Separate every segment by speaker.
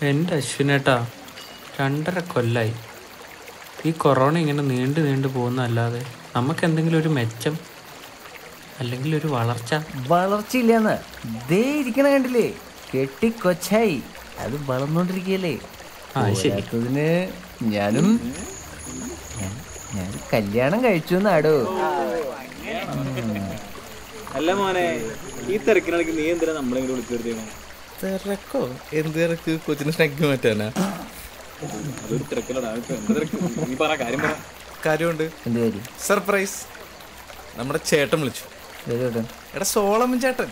Speaker 1: എൻ്റെ അശ്വിനേട്ടാ രണ്ടര കൊല്ലായി ഈ കൊറോണ ഇങ്ങനെ നീണ്ടു നീണ്ടു പോകുന്നതല്ലാതെ നമുക്ക് എന്തെങ്കിലും ഒരു മെച്ചം അല്ലെങ്കിൽ ഒരു വളർച്ച
Speaker 2: വളർച്ചയില്ലെന്ന് ദേ ഇരിക്കണ കണ്ടില്ലേ കെട്ടിക്കൊച്ചായി അത് വളർന്നോണ്ടിരിക്കല്ലേ
Speaker 1: ആ, ശരി.
Speaker 2: പോരാത്തതിന് ഞാനും ഞാൻ ഞാൻ കല്യാണം കഴിച്ചു എന്നാടോ
Speaker 3: അല്ല മോനെ ഈ തിരക്കിനിടയ്ക്ക് നീ എന്തിനാ നമ്മളെ ഇങ്ങോട്ട് വിളിച്ചു വരുത്തിയാണ്
Speaker 4: തിരക്കോ എന്ത് തിരക്ക് കൊച്ചിനെ സ്നഗ്ഗി മാറ്റാനാ
Speaker 3: അതൊരു തിരക്കിലടാ ഇപ്പൊ എന്ത് തിരക്ക് നീ പറ കാര്യം പറ
Speaker 4: കാര്യമുണ്ട്
Speaker 2: എന്ത് കാര്യം
Speaker 4: സർപ്രൈസ് നമ്മുടെ ചേട്ടൻ വിളിച്ചു
Speaker 2: ഏതോട്ടെ
Speaker 4: എടാ സോളമൻ ചേട്ടൻ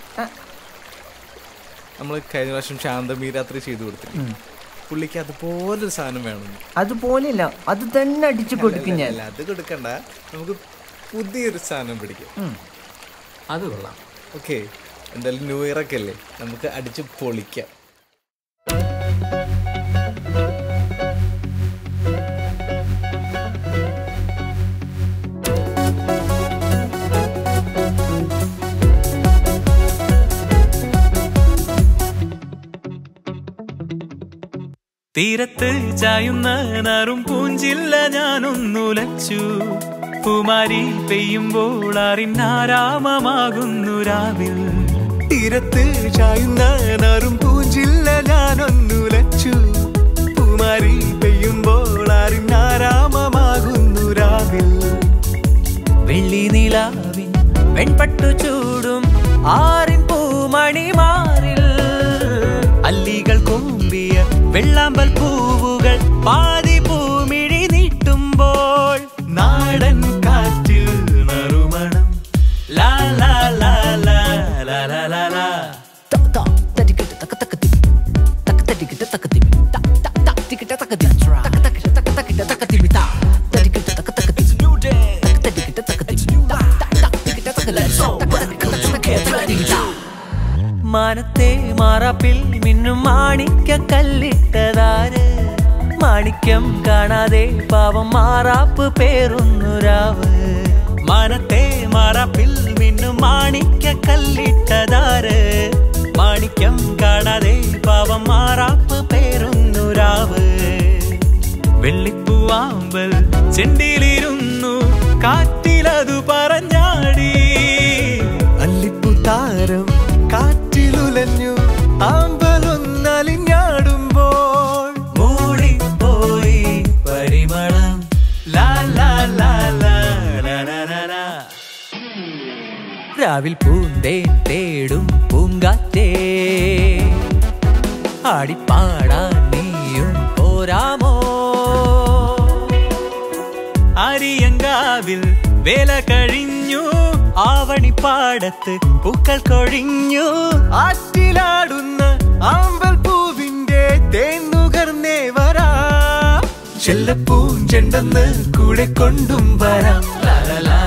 Speaker 4: നമ്മൾ കഴിഞ്ഞ പ്രാവശ്യം ശാന്തമീ രാത്രി ചെയ്തു കൊടുത്തില്ല പുള്ളിക്ക് അതുപോലൊരു സാധനം വേണം
Speaker 2: അതുപോലെയല്ല അത് തന്നെ അടിച്ചു കൊടുക്കും ഞാൻ
Speaker 4: അല്ല അത് കൊടുക്കണ്ട നമുക്ക് പുതിയൊരു സാധനം പിടിക്കാം
Speaker 1: അത് കൊള്ളാം
Speaker 4: ഓക്കെ എന്തായാലും ന്യൂ ഇയർ ഒക്കെ അല്ലേ നമുക്ക് അടിച്ച് പൊളിക്കാം
Speaker 5: തീരത്ത് ചായുന്ന നറും പൂഞ്ചില്ല ഞാനൊന്നുലച്ചു കുമാരി പെയ്യുമ്പോൾ അറിഞ്ഞാരാമമാകുന്നു രാവിൽ തീരത്ത് ചായുന്ന നറും പൂഞ്ചില്ല ഞാനൊന്നുലച്ചു കുമാരി പെയ്യുമ്പോൾ അറിഞ്ഞാരാമമാകുന്നു രാവിൽ വെള്ളി നിലാവിൻ വെൺപട്ടു ചൂടും ആറിൻ പൂമണി മാറിൽ അല്ലികൾ കൊമ്പിയ വെള്ളാമ്പൽ പൂവുകൾ പാതി പൂമിഴി നീട്ടുമ്പോൾ നാടൻ കാറ്റിൽ നറുമണം ലാ ലാ ലാ ലാ ലാ ലാ ലാ ലാ മാനത്തെ മാറാപ്പിൽ മിന്നും മാണിക്ക കല്ലിട്ടതാര് മാണിക്യം കാണാതെ പാവം മാറാപ്പ് പേറുന്നു രാവ് മാനത്തെ മാറാപ്പിൽ മിന്നും മാണിക്ക കല്ലിട്ടതാര് മാണിക്യം കാണാതെ പാവം മാറാപ്പ് പേറുന്നു രാവ് വെള്ളിപ്പൂവാമ്പൽ ചെണ്ടിയിലിരുന്നു കാറ്റിലതു പറഞ്ഞാടി അല്ലിപ്പൂ താരം കാറ്റിലുലഞ്ഞു ആമ്പലൊന്നലിഞ്ഞാടുമ്പോൾ മൂടിപ്പോയി പരിമളം ലാ ലാ ലാ ലാ ലാ ലാ ലാ ലാ. രാവിൽ പൂന്തേൻ തേടും പൂങ്കാറ്റേ ആടിപ്പാടാൻ നീയും പോരാമോ അരിയങ്കാവിൽ വേല കഴിഞ്ഞു ആവണിപ്പാടത്ത് പൂക്കൾ കൊഴിഞ്ഞു ആറ്റിലാടുന്ന ആമ്പൽ പൂവിന്റെ തേന്നുകർന്നേ വരാ ചെല്ലപ്പൂഞ്ചെണ്ടെന്ന് കൂടെ കൊണ്ടും വരാം ലാ ലാ ലാ